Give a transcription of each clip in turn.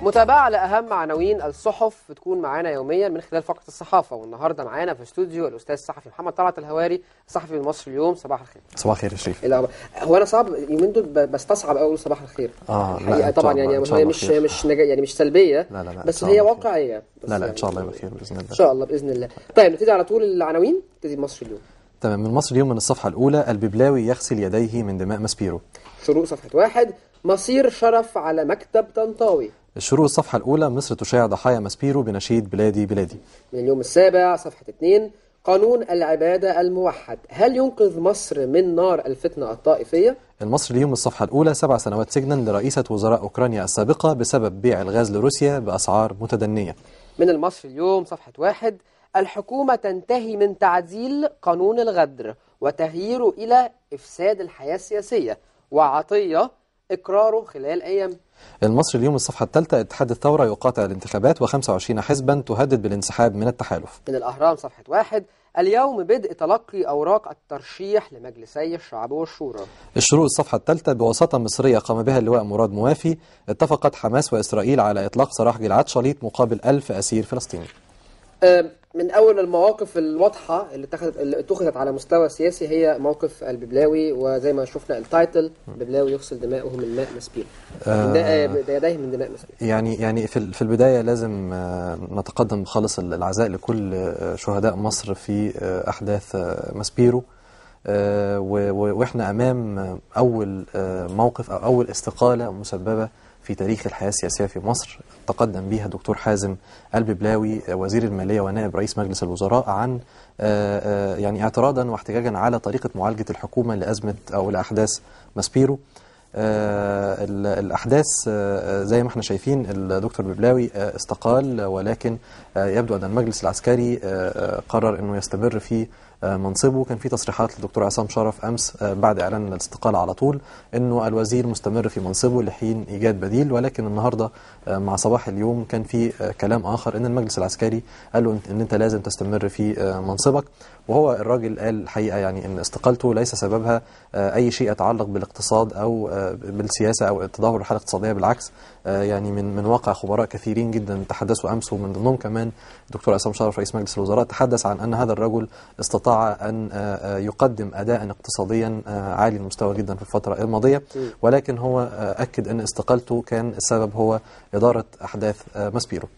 متابعة لأهم عناوين الصحف بتكون معانا يوميا من خلال فقرة الصحافة والنهاردة معانا في استوديو الأستاذ الصحفي محمد طلعت الهواري صحفي من مصر اليوم صباح الخير صباح الخير يا شريف إيه الأخبار؟ هو أنا صعب اليومين دول ب- بستصعب أقول صباح الخير اه لا حقيقة إن شاء طبعا الله- يعني إن شاء هي الله مش خير. مش نجا يعني مش سلبية لا لا لا إن بس شاء هي الله خير. واقعية بس لا لا يعني ان شاء الله يبقى خير باذن الله إن شاء الله بإذن الله طيب نبتدي على طول العناوين نبتدي بمصر اليوم تمام من مصر اليوم من الصفحه الاولى الببلاوي يغسل يديه من دماء ماسبيرو شروق صفحة واحد مصير شرف على مكتب طنطاوي الشروق الصفحه الاولى مصر تشاع ضحايا ماسبيرو بنشيد بلادي بلادي من اليوم السابع صفحة اثنين قانون العبادة الموحد هل ينقذ مصر من نار الفتنة الطائفية؟ المصري اليوم الصفحه الاولى سبع سنوات سجنا لرئيسه وزراء اوكرانيا السابقه بسبب بيع الغاز لروسيا باسعار متدنيه من المصري اليوم صفحة واحد الحكومة تنتهي من تعديل قانون الغدر وتغييره إلى إفساد الحياة السياسية وعطية إقراره خلال أيام المصري اليوم الصفحه الثالثه اتحاد الثوره يقاطع الانتخابات و25 حزبا تهدد بالانسحاب من التحالف من الأهرام صفحة واحد اليوم بدء تلقي أوراق الترشيح لمجلسي الشعب والشورى الشروق الصفحة الثالثة بوساطة مصرية قام بها اللواء مراد موافي اتفقت حماس وإسرائيل على إطلاق سراح جلعاد شليط مقابل ألف أسير فلسطيني آم، من أول المواقف الواضحة اللي اتخذت اللي اتخذت على مستوى سياسي هي موقف الببلاوي وزي ما شفنا التايتل ببلاوي يغسل دماؤه من ماء مسبيل من دا- يديه من دماء مسبيل يعني يعني في ال- في البداية لازم آه، نتقدم بخالص ال- العزاء لكل آه، شهداء مصر في آه، أحداث آه، ماسبيرو آه، و- و- وإحنا أمام آه، أول آه، موقف أو أول استقالة مسببة في تاريخ الحياة السياسية في مصر تقدم بها دكتور حازم الببلاوي آه، وزير المالية ونائب رئيس مجلس الوزراء عن آه، آه، يعني اعتراضا واحتجاجا على طريقة معالجة الحكومة لأزمة أو لأحداث ماسبيرو آه، ال- الأحداث آه، زي ما احنا شايفين الدكتور ببلاوي آه، استقال ولكن آه، يبدو أن المجلس العسكري آه، آه، قرر أنه يستمر في آه، منصبه كان في تصريحات للدكتور عصام شرف أمس آه، بعد إعلان الاستقالة على طول أنه الوزير مستمر في منصبه لحين إيجاد بديل ولكن النهاردة آه، مع صباح اليوم كان في آه، كلام آخر أن المجلس العسكري قال له أن أنت لازم تستمر في آه، منصبك وهو الراجل قال الحقيقة يعني أن استقالته ليس سببها آه، أي شيء يتعلق بالاقتصاد أو آه، بالسياسة أو تدهور الحالة الاقتصادية بالعكس آه، يعني من من واقع خبراء كثيرين جدا تحدثوا أمس ومن ضمنهم كمان الدكتور عصام شرف رئيس مجلس الوزراء تحدث عن أن هذا الرجل استطاع أن آه، آه، يقدم أداء اقتصاديا آه، عالي المستوى جدا في الفترة الماضية ولكن هو آه، أكد أن استقالته كان السبب هو إدارة أحداث آه، ماسبيرو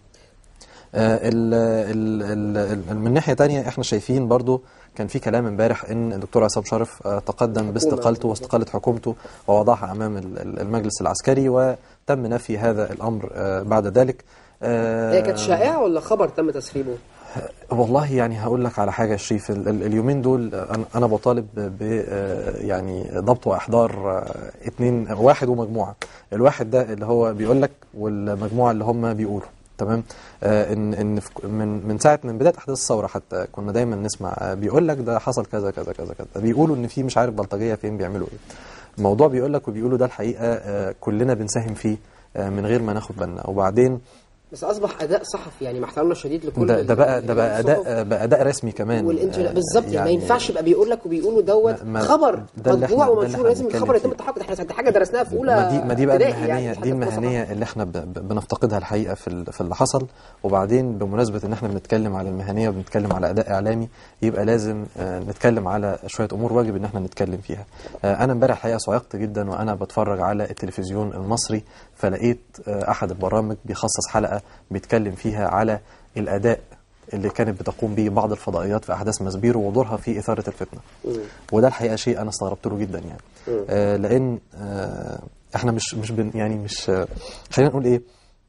آه، ال ال ال ال من ناحيه تانية احنا شايفين برضو كان في كلام امبارح ان الدكتور عصام شرف آه، تقدم باستقالته واستقاله حكومته ووضعها امام ال- ال- المجلس العسكري وتم نفي هذا الامر آه، بعد ذلك آه، هي كانت شائعة ولا خبر تم تسريبه؟ والله يعني هقول لك على حاجه يا شريف ال- ال- اليومين دول انا انا بطالب ب آه، يعني ضبط واحضار آه، اتنين واحد ومجموعه الواحد ده اللي هو بيقول لك والمجموعه اللي هم بيقولوا تمام آه ان ان في ك- من من ساعه من بدايه احداث الثوره حتى كنا دايما نسمع آه بيقول لك ده حصل كذا كذا كذا كذا بيقولوا ان في مش عارف بلطجيه فين بيعملوا ايه الموضوع بيقول لك وبيقولوا ده الحقيقه آه كلنا بنساهم فيه آه من غير ما ناخد بالنا وبعدين بس أصبح أداء صحفي يعني مع احترامنا الشديد لكل ده ده بقى ده بقى الصحف اداء بقى اداء رسمي كمان والانترنت آه، بالظبط يعني, ما ينفعش يبقى بيقول لك وبيقولوا دوت ما- ما- خبر ده اللي مطبوع إحنا- ده اللي ومنشور إحنا لازم بنتكلم الخبر يتم فيه. التحقق احنا دي حاجه درسناها في اولى ما دي ما دي بقى ابتدائي المهنيه يعني دي حتى في المهنيه اللي احنا ب- ب- بنفتقدها الحقيقه في ال- في اللي حصل وبعدين بمناسبه ان احنا بنتكلم على المهنيه وبنتكلم على اداء اعلامي يبقى لازم آه، نتكلم على شويه امور واجب ان احنا نتكلم فيها آه، انا امبارح الحقيقه صعقت جدا وانا بتفرج على التلفزيون المصري فلقيت آه، احد البرامج بيخصص حلقه بيتكلم فيها على الاداء اللي كانت بتقوم به بعض الفضائيات في احداث مسبيرو ودورها في اثاره الفتنه وده الحقيقه شيء انا استغربت له جدا يعني آه لان آه احنا مش مش بن يعني مش آه خلينا نقول ايه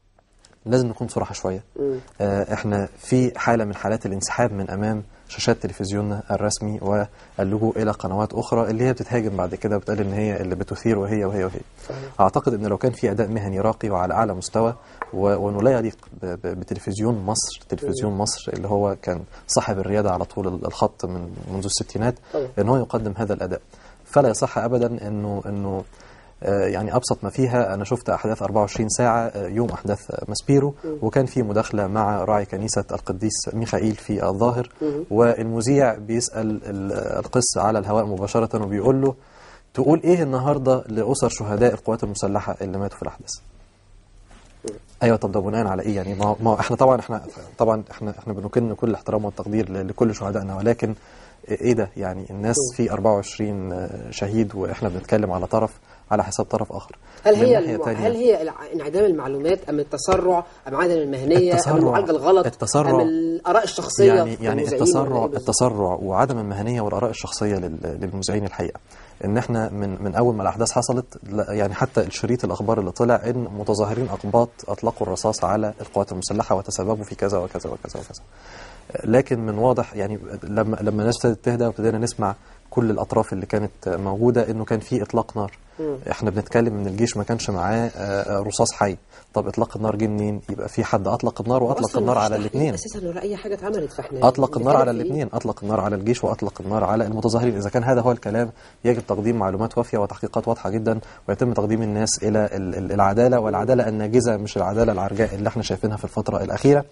لازم نكون صراحه شويه آه احنا في حاله من حالات الانسحاب من امام شاشات تلفزيوننا الرسمي واللجوء الى قنوات اخرى اللي هي بتتهاجم بعد كده وبتقول ان هي اللي بتثير وهي وهي وهي اعتقد ان لو كان في اداء مهني راقي وعلى اعلى مستوى و- وانه لا يليق ب- ب- بتلفزيون مصر تلفزيون مصر اللي هو كان صاحب الرياده على طول ال- الخط من منذ الستينات طبعا. ان هو يقدم هذا الاداء فلا يصح ابدا انه انه آه، يعني ابسط ما فيها انا شفت احداث 24 ساعه آه، يوم احداث آه، ماسبيرو وكان في مداخله مع راعي كنيسه القديس ميخائيل في الظاهر والمذيع بيسال ال- القس على الهواء مباشره وبيقول له تقول ايه النهارده لاسر شهداء القوات المسلحه اللي ماتوا في الاحداث ايوه طب ده بناء على ايه يعني ما هو- ما هو احنا طبعا احنا طبعا احنا احنا بنكن كل الاحترام والتقدير ل- لكل شهدائنا ولكن ايه ده يعني الناس في 24 شهيد واحنا بنتكلم على طرف على حساب طرف اخر هل من هي ناحية الم... تانية- هل هي الع- انعدام المعلومات ام التسرع ام عدم المهنيه ام التسرع- المعالجه الغلط التسرع- ام الاراء الشخصيه يعني في يعني المذيعين التسرع ولا إيه بالظبط؟ التسرع وعدم المهنيه والاراء الشخصيه لل- للمذيعين الحقيقه ان احنا من من اول ما الاحداث حصلت لا- يعني حتى الشريط الاخبار اللي طلع ان متظاهرين اقباط اطلقوا الرصاص على القوات المسلحه وتسببوا في كذا وكذا وكذا وكذا لكن من واضح يعني لما لما الناس ابتدت تهدى وابتدينا نسمع كل الاطراف اللي كانت موجوده انه كان في اطلاق نار احنا بنتكلم ان الجيش ما كانش معاه آه، آه، رصاص حي طب اطلاق النار جه منين يبقى في حد اطلق النار واطلق أصلاً النار مفيش على تحقيق الاثنين اساسا ولا اي حاجه اتعملت فاحنا اطلق النار على بنتكلم في إيه؟ الاثنين اطلق النار على الجيش واطلق النار على المتظاهرين اذا كان هذا هو الكلام يجب تقديم معلومات وافيه وتحقيقات واضحه جدا ويتم تقديم الناس الى ال- ال- العداله والعداله الناجزه مش العداله العرجاء اللي احنا شايفينها في الفتره الاخيره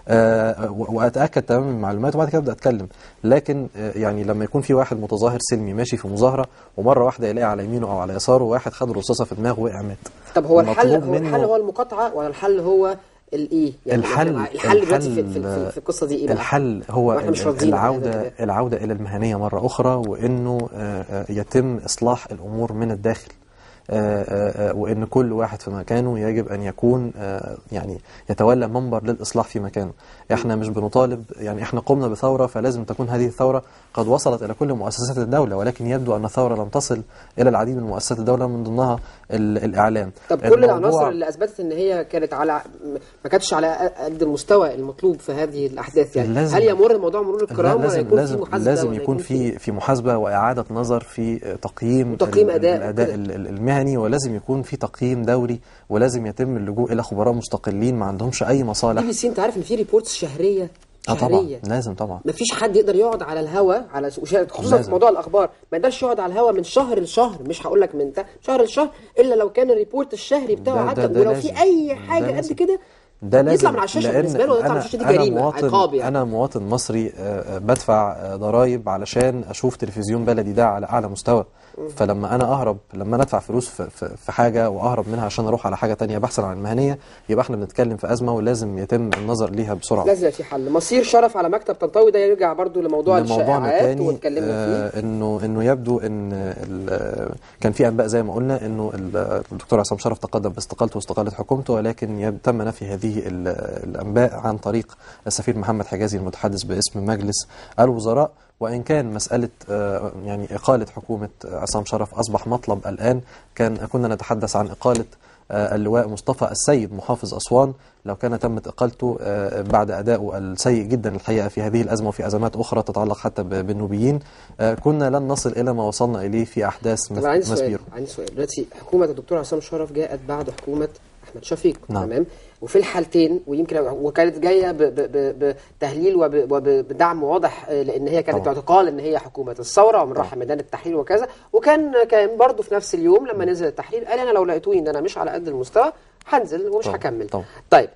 آه و- واتاكد تماما من المعلومات وبعد كده ابدا اتكلم لكن آه يعني لما يكون في واحد متظاهر سلمي ماشي في مظاهره ومره واحده يلاقي على يمينه او على يساره واحد خد رصاصه في دماغه وقع مات طب هو الحل المطلوب هو الحل منه- هو المقاطعه ولا الحل هو الايه الحل الحل دلوقتي في, الحل- في, في, في القصه دي ايه بقى الحل هو وإحنا مش ال- راضيين عن هذا العودة الأداء. العودة إلى المهنية مرة أخرى وإنه آه، آه، يتم إصلاح الأمور من الداخل آه، آه، آه، وإن كل واحد في مكانه يجب أن يكون آه، يعني يتولى منبر للإصلاح في مكانه إحنا مش بنطالب يعني إحنا قمنا بثورة فلازم تكون هذه الثورة قد وصلت إلى كل مؤسسات الدولة ولكن يبدو أن الثورة لم تصل إلى العديد من مؤسسات الدولة من ضمنها ال- الإعلام طب كل الموضوع- العناصر اللي اثبتت ان هي كانت على ما كانتش على قد المستوى المطلوب في هذه الاحداث يعني لازم- هل يمر الموضوع مرور الكرام ولا لازم يكون لازم في محاسبه لازم ولا يكون في في محاسبه واعاده نظر في تقييم وتقييم ال- أداء الاداء وكده. ال- ال- المهني ولازم يكون في تقييم دوري ولازم يتم اللجوء الى خبراء مستقلين ما عندهمش اي بي مصالح بي سي انت عارف ان في ريبورتس شهريه اه طبعا شهريه لازم طبعا ما فيش حد يقدر يقعد على الهوا على وشا- خصوصا في لازم. موضوع الاخبار ما يقدرش يقعد على الهوا من شهر لشهر مش هقول لك من تا- شهر لشهر الا لو كان الريبورت الشهري ده- بتاعه ده- عدى ده ولو لازم. في اي ده حاجه قد لازم. كده ده لازم يطلع من على الشاشه لأن بالنسبه له يطلع من أنا- الشاشه دي أنا جريمه مواطن عقاب يعني انا مواطن مصري آه، آه، بدفع آه، ضرائب علشان اشوف تلفزيون بلدي ده على اعلى مستوى فلما انا اهرب لما انا ادفع فلوس في, في, في حاجه واهرب منها عشان اروح على حاجه تانية بحثا عن المهنيه يبقى احنا بنتكلم في ازمه ولازم يتم النظر ليها بسرعه لازم يبقى في حل مصير شرف على مكتب طنطاوي ده يرجع برضو لموضوع لموضوعنا الشائعات تاني واتكلمنا فيه آه انه انه يبدو ان ال- كان في انباء زي ما قلنا انه ال- الدكتور عصام شرف تقدم باستقالته واستقالت حكومته ولكن يب- تم نفي هذه ال- الانباء عن طريق السفير محمد حجازي المتحدث باسم مجلس الوزراء وان كان مساله آه، يعني اقاله حكومه عصام شرف اصبح مطلب الان كان كنا نتحدث عن اقاله آه، اللواء مصطفى السيد محافظ أسوان لو كان تمت إقالته آه، بعد أدائه السيء جدا الحقيقة في هذه الأزمة وفي أزمات أخرى تتعلق حتى ب- بالنوبيين آه، كنا لن نصل إلى ما وصلنا إليه في أحداث طب عندي سؤال مسبيرو عندي سؤال دلوقتي حكومه الدكتور عصام شرف جاءت بعد حكومه احمد شفيق نعم. تمام وفي الحالتين ويمكن وكانت جايه ب- ب- ب- بتهليل وب- وبدعم واضح آه، لان هي كانت طبعا. تعتقال ان هي حكومه الثوره ومن راح ميدان التحرير وكذا وكان كان برضه في نفس اليوم لما نزل التحرير قال انا لو لقيتوني ان انا مش على قد المستوى هنزل ومش طبعا. هكمل طبعا. طيب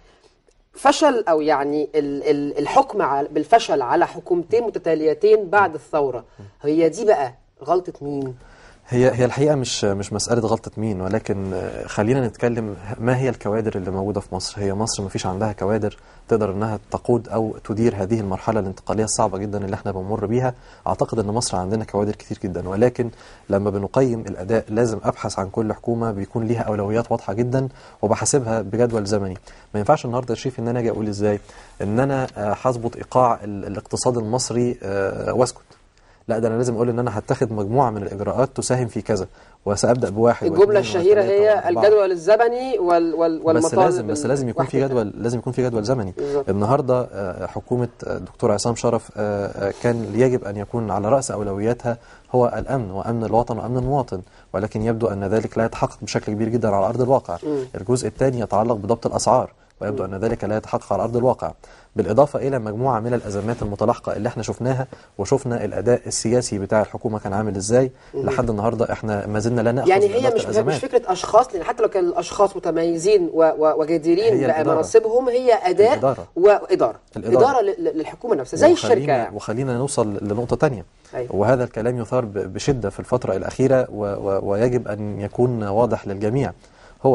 فشل او يعني ال- ال- الحكم على- بالفشل على حكومتين متتاليتين بعد الثوره هي دي بقى غلطه مين؟ هي هي الحقيقة مش مش مسألة غلطة مين ولكن آه، خلينا نتكلم ما هي الكوادر اللي موجودة في مصر هي مصر ما فيش عندها كوادر تقدر انها تقود او تدير هذه المرحلة الانتقالية الصعبة جدا اللي احنا بنمر بيها اعتقد ان مصر عندنا كوادر كتير جدا ولكن لما بنقيم الاداء لازم ابحث عن كل حكومة بيكون ليها اولويات واضحة جدا وبحاسبها بجدول زمني ما ينفعش النهارده يا شريف ان انا اجي اقول ازاي ان انا آه، هظبط ايقاع ال- الاقتصاد المصري آه، واسكت لا ده انا لازم اقول ان انا هتخذ مجموعه من الاجراءات تساهم في كذا وسابدا بواحد الجمله واثنين الشهيره وثلاثة هي وأربعة. الجدول الزمني وال وال بس والمطالب لازم بس لازم يكون في الواحدة. جدول لازم يكون في جدول زمني بالظبط. النهارده آه، حكومه آه، الدكتور عصام شرف آه، آه، كان يجب ان يكون على راس اولوياتها هو الامن وامن الوطن وامن المواطن ولكن يبدو ان ذلك لا يتحقق بشكل كبير جدا على ارض الواقع الجزء الثاني يتعلق بضبط الاسعار ويبدو ان ذلك لا يتحقق على ارض الواقع بالاضافه الى مجموعه من الازمات المتلاحقه اللي احنا شفناها وشفنا الاداء السياسي بتاع الحكومه كان عامل ازاي لحد النهارده احنا ما زلنا لا ناخذ يعني بإدارة هي مش الأزمات. مش فكره اشخاص لان حتى لو كان الاشخاص متميزين و- و- وجديرين هي الإدارة. بمناصبهم هي اداء الإدارة. واداره الإدارة. اداره لل- للحكومه نفسها زي وخلينا- الشركه يعني وخلينا نوصل لنقطة تانية أيوة. وهذا الكلام يثار ب- بشدة في الفترة الأخيرة و و ويجب أن يكون واضح للجميع هو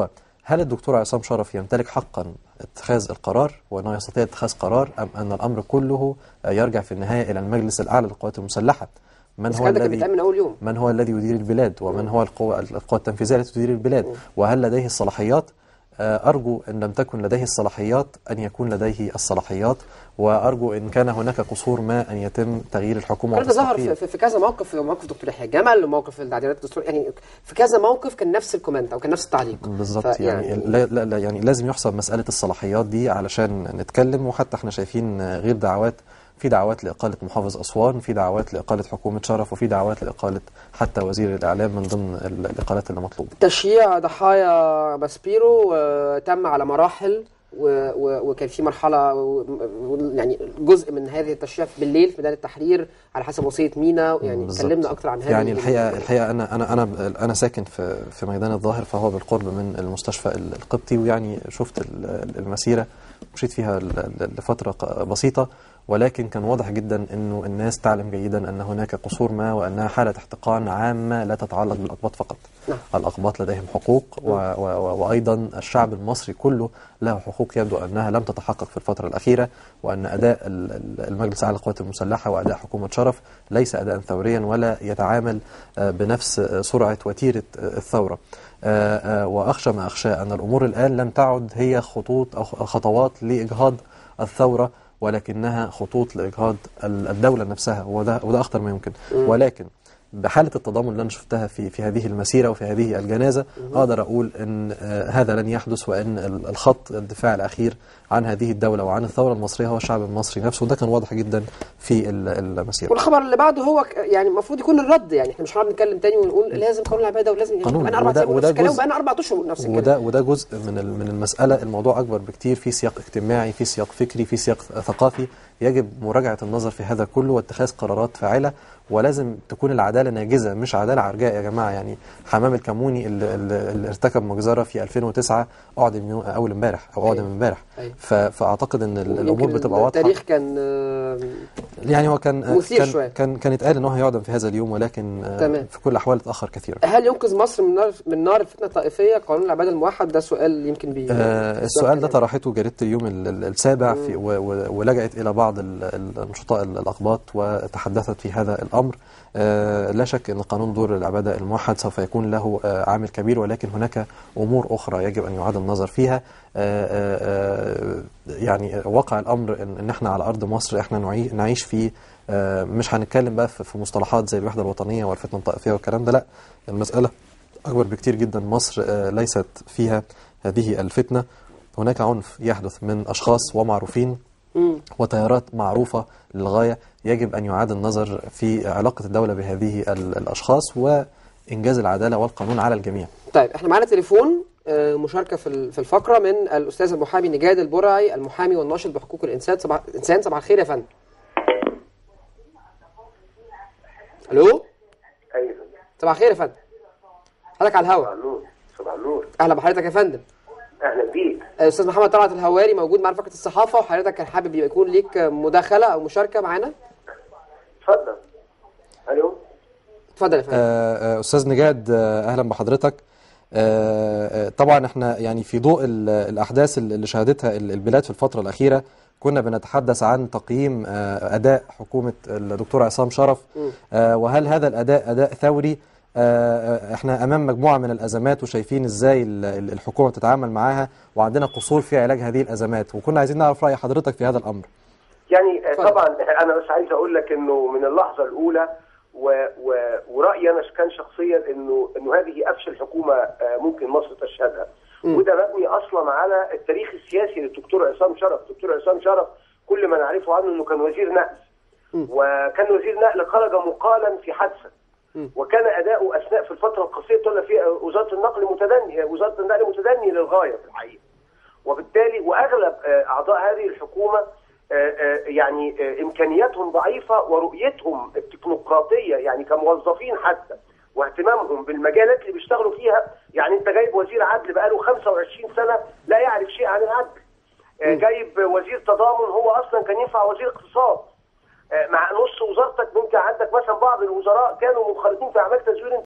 هل الدكتور عصام شرف يمتلك حقا اتخاذ القرار وأنه يستطيع اتخاذ قرار أم أن الأمر كله يرجع في النهاية إلى المجلس الأعلى للقوات المسلحة من بس هو الكلام ده كان الذي بيتعمل من اول يوم من هو الذي يدير البلاد ومن هو القوى القوى التنفيذية التي تدير البلاد وهل لديه الصلاحيات آه، أرجو إن لم تكن لديه الصلاحيات أن يكون لديه الصلاحيات وأرجو إن كان هناك قصور ما أن يتم تغيير الحكومة الكلام ده ظهر والتستقيل. في, في, في كذا موقف في موقف دكتور يحيى جمل وموقف التعديلات الدستور يعني في كذا موقف كان نفس الكومنت او كان نفس التعليق بالظبط فيعني- يعني لا, لا, لا يعني لازم يحسب مسألة الصلاحيات دي علشان نتكلم وحتى احنا شايفين آه، غير دعوات في دعوات لإقالة محافظ أسوان في دعوات لإقالة حكومة شرف وفي دعوات لإقالة حتى وزير الإعلام من ضمن ال- الإقالات اللي مطلوبة تشييع ضحايا باسبيرو آه، تم على مراحل و- و- وكان في مرحله و- و- يعني جزء من هذه التشييع بالليل في ميدان التحرير على حسب وصيه مينا يعني بالظبط. اتكلمنا اكتر عن هذه يعني الحقيقه الحقيقه انا انا انا انا ساكن في في ميدان الظاهر فهو بالقرب من المستشفى ال- القبطي ويعني شفت ال- المسيره مشيت فيها ل- ل- لفتره ق- بسيطه ولكن كان واضح جدا انه الناس تعلم جيدا ان هناك قصور ما وانها حاله احتقان عامه لا تتعلق بالاقباط فقط. نعم. الاقباط لديهم حقوق و و و وايضا الشعب المصري كله له حقوق يبدو انها لم تتحقق في الفتره الاخيره وان اداء ال- ال- المجلس الاعلى للقوات المسلحه واداء حكومه شرف ليس اداء ثوريا ولا يتعامل آه، بنفس آه، سرعه وتيره آه، الثوره. آه، آه، واخشى ما اخشى ان الامور الان لم تعد هي خطوط او خطوات لاجهاض الثوره ولكنها خطوط لاجهاض ال- الدوله نفسها وده وده اخطر ما يمكن ولكن بحاله التضامن اللي انا شفتها في في هذه المسيره وفي هذه الجنازه اقدر اقول ان آه، هذا لن يحدث وان ال- الخط الدفاع الاخير عن هذه الدوله وعن الثوره المصريه هو الشعب المصري نفسه وده كان واضح جدا في ال- المسيره والخبر اللي بعده هو ك- يعني المفروض يكون الرد يعني احنا مش هنقعد نتكلم تاني ونقول لازم قانون العباده ولازم يعني قانون. بقى اربع وده- ايام وده نفس الكلام جزء- بقى اربع اشهر نفس الكلام وده وده جزء من ال- من المساله الموضوع اكبر بكتير في سياق اجتماعي في سياق فكري في سياق ثقافي يجب مراجعه النظر في هذا كله واتخاذ قرارات فاعله ولازم تكون العداله ناجزه مش عداله عرجاء يا جماعه يعني حمام الكموني اللي, اللي اللي ارتكب مجزره في 2009 اعدم يوم- اول امبارح او اعدم أيوة. امبارح أيوة. ف- فاعتقد ان ال- الامور يمكن بتبقى واضحه التاريخ كان آه، يعني هو كان مثير كان شوية. كان كان اتقال ان هو هيعدم في هذا اليوم ولكن آه، تمام. في كل الاحوال اتاخر كثيرا هل ينقذ مصر من نار من نار الفتنه الطائفيه قانون العباده الموحد ده سؤال يمكن بي آه السؤال ده كده. طرحته جريدة اليوم ال- ال- السابع في و- و- ولجأت إلى بعض ال- ال- النشطاء ال- الأقباط وتحدثت في هذا الأمر آه لا شك أن قانون دور العبادة الموحد سوف يكون له آه عامل كبير ولكن هناك أمور أخرى يجب أن يعاد النظر فيها آه آه آه يعني واقع الأمر إن, إن إحنا على أرض مصر إحنا نعي- نعيش في آه مش هنتكلم بقى في في مصطلحات زي الوحدة الوطنية والفتنة الطائفية والكلام ده لا المسألة أكبر بكتير جدا مصر آه ليست فيها هذه الفتنة هناك عنف يحدث من أشخاص ومعروفين مم. وتيارات معروفة للغاية يجب أن يعاد النظر في علاقة الدولة بهذه ال- الأشخاص وإنجاز العدالة والقانون على الجميع طيب احنا معانا تليفون آه، مشاركه في ال- في الفقره من الاستاذ المحامي نجاد البرعي المحامي والناشط بحقوق الانسان صباح الانسان صباح الخير يا فندم الو ايوه صباح الخير يا فندم حضرتك على صباح الهواء النور صباح النور اهلا بحضرتك يا فندم اهلا بيك آه، استاذ محمد طلعت الهواري موجود معانا في فقره الصحافه وحضرتك كان حابب يبقى يكون ليك آه، مداخله او مشاركه معانا اتفضل الو اتفضل يا فندم آه، آه، أستاذ نجاد آه، أهلا بحضرتك آه، آه، طبعا احنا يعني في ضوء ال- الأحداث اللي شهدتها ال- البلاد في الفترة الأخيرة كنا بنتحدث عن تقييم آه، أداء حكومة الدكتور عصام شرف آه، وهل هذا الأداء أداء ثوري آه، آه، احنا امام مجموعه من الازمات وشايفين ازاي ال- ال- الحكومه بتتعامل معاها وعندنا قصور في علاج هذه الازمات وكنا عايزين نعرف راي حضرتك في هذا الامر يعني آه، اتفضل. طبعا انا بس عايز اقول لك انه من اللحظه الاولى و و ورايي انا كان شخصيا انه انه هذه افشل حكومه آه، ممكن مصر تشهدها وده مبني اصلا على التاريخ السياسي للدكتور عصام شرف الدكتور عصام شرف كل ما نعرفه عنه انه كان وزير نقل وكان وزير نقل خرج مقالا في حادثه وكان اداؤه اثناء في الفتره القصيره اللي فيها وزاره النقل متدني وزاره النقل متدني للغايه في الحقيقه وبالتالي واغلب آه، اعضاء هذه الحكومه آه، آه، يعني آه، امكانياتهم ضعيفه ورؤيتهم التكنوقراطيه يعني كموظفين حتى واهتمامهم بالمجالات اللي بيشتغلوا فيها يعني انت جايب وزير عدل بقاله 25 سنه لا يعرف شيء عن العدل آه، جايب وزير تضامن هو اصلا كان ينفع وزير اقتصاد آه، مع نص وزارتك انت عندك مثلا بعض الوزراء كانوا منخرطين في اعمال تزوير